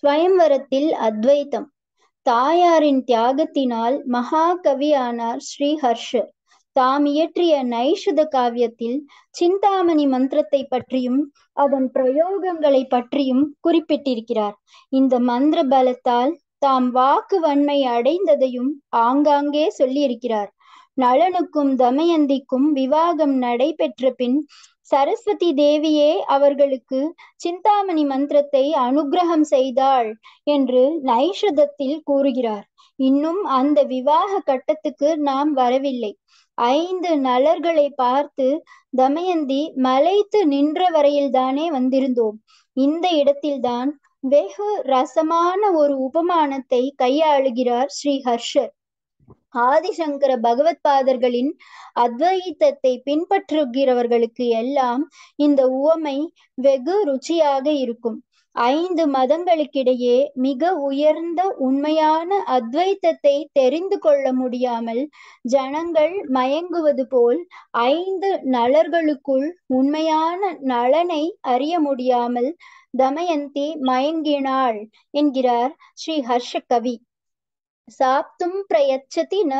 ஸ்வயம்வரத்தில் அத்வைத்தம் தாயாரின் தியாகத்தினால் மகாகவியானார் ஸ்ரீ ஹர்ஷர் தாம் இயற்றிய நைஷத காவியத்தில் சிந்தாமணி மந்திரத்தை பற்றியும் அதன் பிரயோகங்களை பற்றியும் குறிப்பிட்டிருக்கிறார் இந்த மந்திர பலத்தால் தாம் வாக்கு வன்மை அடைந்ததையும் ஆங்காங்கே சொல்லியிருக்கிறார் நளனுக்கும் தமயந்திக்கும் விவாகம் நடைபெற்ற பின் சரஸ்வதி தேவியே அவர்களுக்கு சிந்தாமணி மந்திரத்தை அனுகிரகம் செய்தாள் என்று நைஷதத்தில் கூறுகிறார் இன்னும் அந்த விவாக கட்டத்துக்கு நாம் வரவில்லை ஐந்து நலர்களை பார்த்து தமயந்தி மலைத்து நின்ற வரையில்தானே வந்திருந்தோம் இந்த இடத்தில்தான் வெகு ரசமான ஒரு உபமானத்தை கையாளுகிறார் ஸ்ரீ ஹர்ஷர் ஆதிசங்கர பகவத் பாதர்களின் அத்வைத்தத்தை பின்பற்றுகிறவர்களுக்கு எல்லாம் இந்த உவமை வெகு ருச்சியாக இருக்கும் ஐந்து மதங்களுக்கிடையே மிக உயர்ந்த உண்மையான அத்வைத்தத்தை தெரிந்து கொள்ள முடியாமல் ஜனங்கள் மயங்குவது போல் ஐந்து நலர்களுக்குள் உண்மையான நலனை அறிய முடியாமல் தமயந்தி மயங்கினாள் என்கிறார் ஸ்ரீ ஹர்ஷ கவி சாப்தும் பிரயச்சதி ந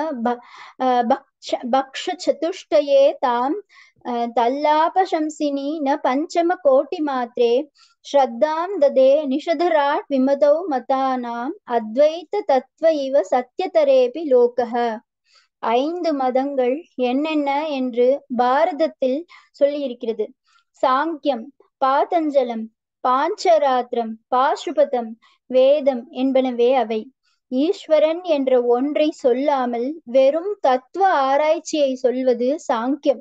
பக்ஷ சதுஷ்டயே தாம் தல்லாபசம்சினி ந பஞ்சம கோட்டி மாத்திரே ஸ்ரத்தாம் ததே நிஷதராட் விமதௌ மதானாம் அத்வைத்த தத்துவ இவ சத்தியதரேபி லோகः ஐந்து மதங்கள் என்னென்ன என்று பாரதத்தில் சொல்லியிருக்கிறது சாங்கியம் பாதஞ்சலம் பாஞ்சராத்திரம் பாசுபதம் வேதம் என்பனவே அவை ஈஸ்வரன் என்ற ஒன்றை சொல்லாமல் வெறும் தத்துவ ஆராய்ச்சியை சொல்வது சாங்கியம்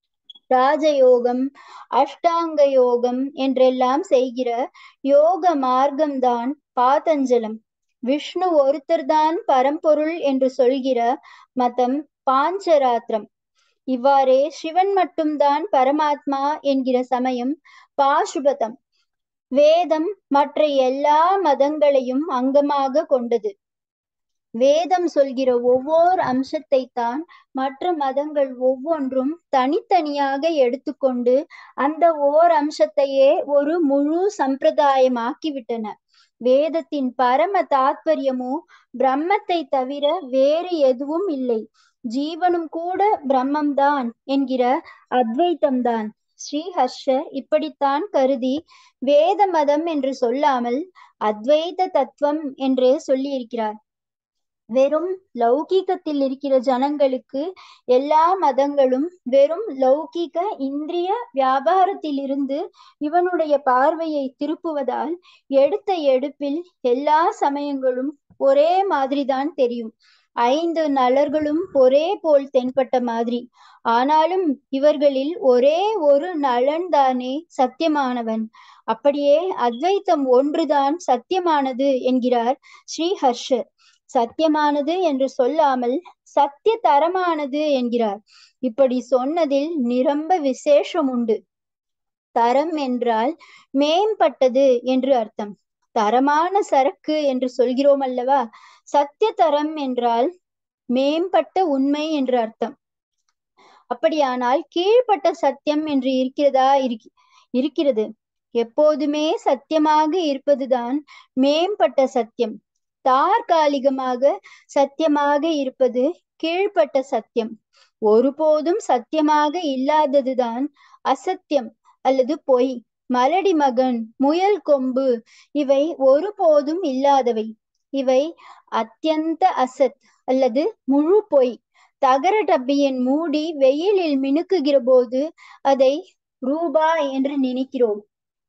ராஜயோகம் அஷ்டாங்க யோகம் என்றெல்லாம் செய்கிற யோக மார்க்கம்தான் பாதஞ்சலம் விஷ்ணு ஒருத்தர்தான் பரம்பொருள் என்று சொல்கிற மதம் பாஞ்சராத்திரம் இவ்வாறே சிவன் மட்டும்தான் பரமாத்மா என்கிற சமயம் பாசுபதம் வேதம் மற்ற எல்லா மதங்களையும் அங்கமாக கொண்டது வேதம் சொல்கிற ஒவ்வொரு அம்சத்தை தான் மற்ற மதங்கள் ஒவ்வொன்றும் தனித்தனியாக எடுத்துக்கொண்டு அந்த ஓர் அம்சத்தையே ஒரு முழு சம்பிரதாயமாக்கிவிட்டன வேதத்தின் பரம தாத்பரியமோ பிரம்மத்தை தவிர வேறு எதுவும் இல்லை ஜீவனும் கூட பிரம்மம்தான் என்கிற அத்வைத்தம்தான் ஸ்ரீஹர்ஷர் இப்படித்தான் கருதி வேத மதம் என்று சொல்லாமல் அத்வைத தத்துவம் என்று சொல்லியிருக்கிறார் வெறும் லௌகீகத்தில் இருக்கிற ஜனங்களுக்கு எல்லா மதங்களும் வெறும் லௌகீக இந்திரிய வியாபாரத்திலிருந்து இவனுடைய பார்வையை திருப்புவதால் எடுத்த எடுப்பில் எல்லா சமயங்களும் ஒரே மாதிரிதான் தெரியும் ஐந்து நலர்களும் ஒரே போல் தென்பட்ட மாதிரி ஆனாலும் இவர்களில் ஒரே ஒரு நலன் தானே சத்தியமானவன் அப்படியே அத்வைத்தம் ஒன்றுதான் சத்தியமானது என்கிறார் ஸ்ரீஹர்ஷர் சத்தியமானது என்று சொல்லாமல் சத்திய தரமானது என்கிறார் இப்படி சொன்னதில் நிரம்ப விசேஷம் உண்டு தரம் என்றால் மேம்பட்டது என்று அர்த்தம் தரமான சரக்கு என்று சொல்கிறோம் அல்லவா சத்திய தரம் என்றால் மேம்பட்ட உண்மை என்று அர்த்தம் அப்படியானால் கீழ்ப்பட்ட சத்தியம் என்று இருக்கிறதா இருக்கிறது எப்போதுமே சத்தியமாக இருப்பதுதான் மேம்பட்ட சத்தியம் தற்காலிகமாக சத்தியமாக இருப்பது கீழ்ப்பட்ட சத்தியம் ஒருபோதும் சத்தியமாக இல்லாததுதான் அசத்தியம் அல்லது பொய் மலடி மகன் முயல் கொம்பு இவை ஒருபோதும் இல்லாதவை இவை அத்தியந்த அசத் அல்லது முழு பொய் தகர டப்பியின் மூடி வெயிலில் மினுக்குகிற போது அதை ரூபாய் என்று நினைக்கிறோம்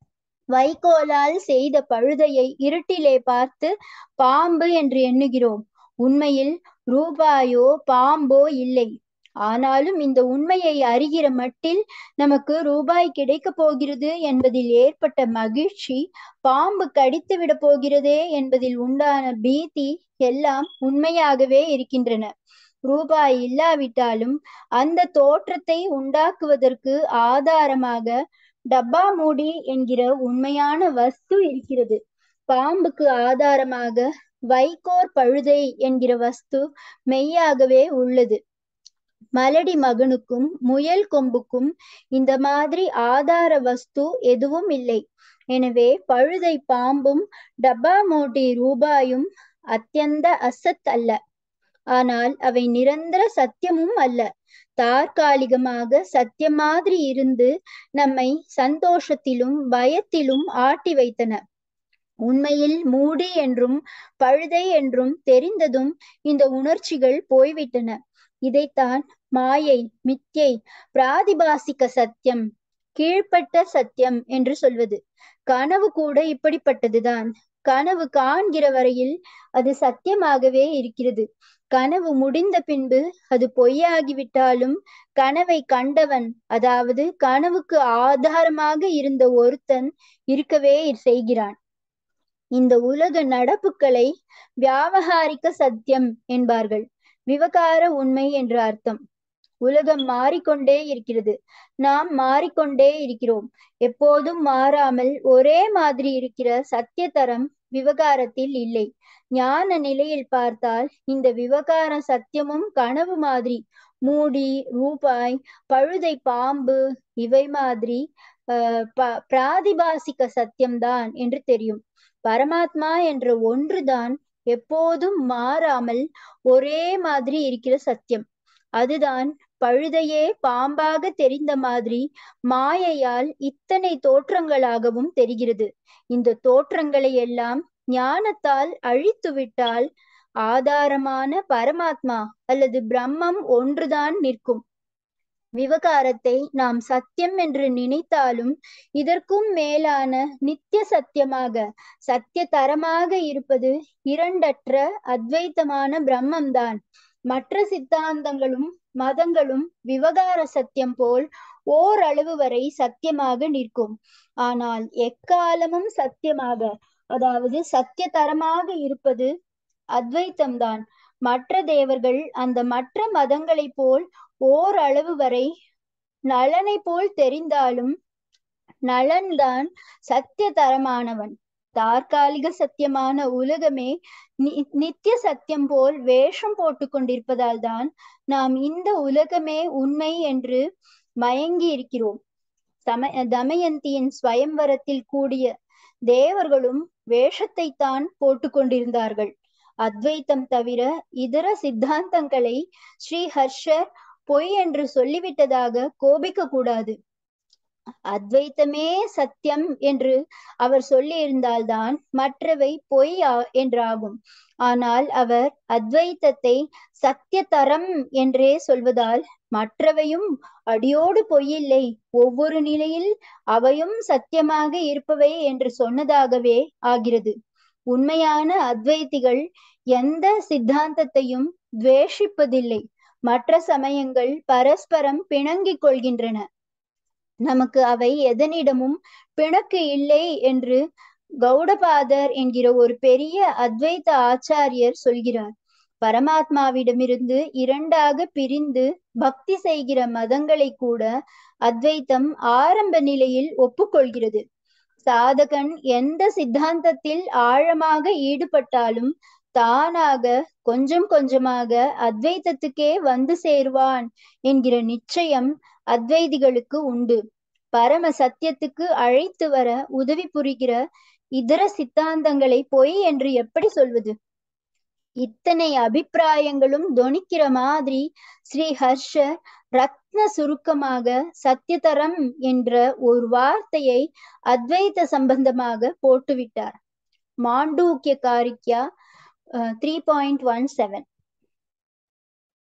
வைகோலால் செய்த பழுதையை இருட்டிலே பார்த்து பாம்பு என்று எண்ணுகிறோம் உண்மையில் ரூபாயோ பாம்போ இல்லை ஆனாலும் இந்த உண்மையை அறிகிற மட்டில் நமக்கு ரூபாய் கிடைக்க போகிறது என்பதில் ஏற்பட்ட மகிழ்ச்சி பாம்பு கடித்து விட போகிறதே என்பதில் உண்டான பீதி எல்லாம் உண்மையாகவே இருக்கின்றன ரூபாய் இல்லாவிட்டாலும் அந்த தோற்றத்தை உண்டாக்குவதற்கு ஆதாரமாக டப்பா மூடி என்கிற உண்மையான வஸ்து இருக்கிறது பாம்புக்கு ஆதாரமாக வைகோர் பழுதை என்கிற வஸ்து மெய்யாகவே உள்ளது மலடி மகனுக்கும் முயல் கொம்புக்கும் இந்த மாதிரி ஆதார வஸ்து எதுவும் இல்லை எனவே பழுதை பாம்பும் டப்பா மோட்டி ரூபாயும் அத்தியந்த அசத் அல்ல ஆனால் அவை நிரந்தர சத்தியமும் அல்ல தற்காலிகமாக சத்தியம் மாதிரி இருந்து நம்மை சந்தோஷத்திலும் பயத்திலும் ஆட்டி வைத்தன உண்மையில் மூடி என்றும் பழுதை என்றும் தெரிந்ததும் இந்த உணர்ச்சிகள் போய்விட்டன இதைத்தான் மாயை மித்யை பிராதிபாசிக்க சத்தியம் கீழ்ப்பட்ட சத்தியம் என்று சொல்வது கனவு கூட இப்படிப்பட்டதுதான் கனவு காண்கிற வரையில் அது சத்தியமாகவே இருக்கிறது கனவு முடிந்த பின்பு அது பொய்யாகிவிட்டாலும் கனவை கண்டவன் அதாவது கனவுக்கு ஆதாரமாக இருந்த ஒருத்தன் இருக்கவே செய்கிறான் இந்த உலக நடப்புகளை வியாவகாரிக்க சத்தியம் என்பார்கள் விவகார உண்மை என்று அர்த்தம் உலகம் மாறிக்கொண்டே இருக்கிறது நாம் மாறிக்கொண்டே இருக்கிறோம் எப்போதும் மாறாமல் ஒரே மாதிரி இருக்கிற சத்திய தரம் விவகாரத்தில் இல்லை ஞான நிலையில் பார்த்தால் இந்த விவகார சத்தியமும் கனவு மாதிரி மூடி ரூபாய் பழுதை பாம்பு இவை மாதிரி அஹ் பிராதிபாசிக்க சத்தியம்தான் என்று தெரியும் பரமாத்மா என்ற ஒன்றுதான் எப்போதும் மாறாமல் ஒரே மாதிரி இருக்கிற சத்தியம் அதுதான் பழுதையே பாம்பாக தெரிந்த மாதிரி மாயையால் இத்தனை தோற்றங்களாகவும் தெரிகிறது இந்த தோற்றங்களை எல்லாம் ஞானத்தால் அழித்து விட்டால் ஆதாரமான பரமாத்மா அல்லது பிரம்மம் ஒன்றுதான் நிற்கும் விவகாரத்தை நாம் சத்தியம் என்று நினைத்தாலும் இதற்கும் மேலான நித்திய சத்தியமாக சத்திய தரமாக இருப்பது இரண்டற்ற அத்வைத்தமான பிரம்மம்தான் மற்ற சித்தாந்தங்களும் மதங்களும் விவகார சத்தியம் போல் ஓரளவு வரை சத்தியமாக நிற்கும் ஆனால் எக்காலமும் சத்தியமாக அதாவது சத்திய தரமாக இருப்பது அத்வைத்தம்தான் மற்ற தேவர்கள் அந்த மற்ற மதங்களை போல் ஓரளவு வரை நலனை போல் தெரிந்தாலும் நலன்தான் சத்திய தரமானவன் தற்காலிக சத்தியமான உலகமே நித்திய சத்தியம் போல் வேஷம் போட்டு கொண்டிருப்பதால் தான் நாம் இந்த உலகமே உண்மை என்று மயங்கி இருக்கிறோம் சம தமயந்தியின் ஸ்வயம்வரத்தில் கூடிய தேவர்களும் வேஷத்தை தான் போட்டு கொண்டிருந்தார்கள் அத்வைத்தம் தவிர இதர சித்தாந்தங்களை ஸ்ரீ ஹர்ஷர் பொய் என்று சொல்லிவிட்டதாக கோபிக்க கூடாது அத்வைத்தமே சத்தியம் என்று அவர் சொல்லி இருந்தால்தான் மற்றவை பொய் என்றாகும் ஆனால் அவர் அத்வைத்தத்தை சத்திய தரம் என்றே சொல்வதால் மற்றவையும் அடியோடு பொய்யில்லை ஒவ்வொரு நிலையில் அவையும் சத்தியமாக இருப்பவை என்று சொன்னதாகவே ஆகிறது உண்மையான அத்வைத்திகள் எந்த சித்தாந்தத்தையும் துவேஷிப்பதில்லை மற்ற சமயங்கள் பரஸ்பரம் பிணங்கிக் கொள்கின்றன நமக்கு அவை எதனிடமும் பிணக்கு இல்லை என்று கௌடபாதர் என்கிற ஒரு பெரிய அத்வைத ஆச்சாரியர் சொல்கிறார் பரமாத்மாவிடமிருந்து இரண்டாக பிரிந்து பக்தி செய்கிற மதங்களை கூட அத்வைத்தம் ஆரம்ப நிலையில் ஒப்புக்கொள்கிறது சாதகன் எந்த சித்தாந்தத்தில் ஆழமாக ஈடுபட்டாலும் தானாக கொஞ்சம் கொஞ்சமாக அத்வைத்தத்துக்கே வந்து சேருவான் என்கிற நிச்சயம் அத்வைதிகளுக்கு உண்டு பரம சத்தியத்துக்கு அழைத்து வர உதவி புரிகிற இதர சித்தாந்தங்களை பொய் என்று எப்படி சொல்வது இத்தனை அபிப்பிராயங்களும் தொனிக்கிற மாதிரி ஸ்ரீ ஹர்ஷ ரத்ன சுருக்கமாக சத்தியதரம் என்ற ஒரு வார்த்தையை அத்வைத சம்பந்தமாக போட்டுவிட்டார் Mandukya Karika three point one seven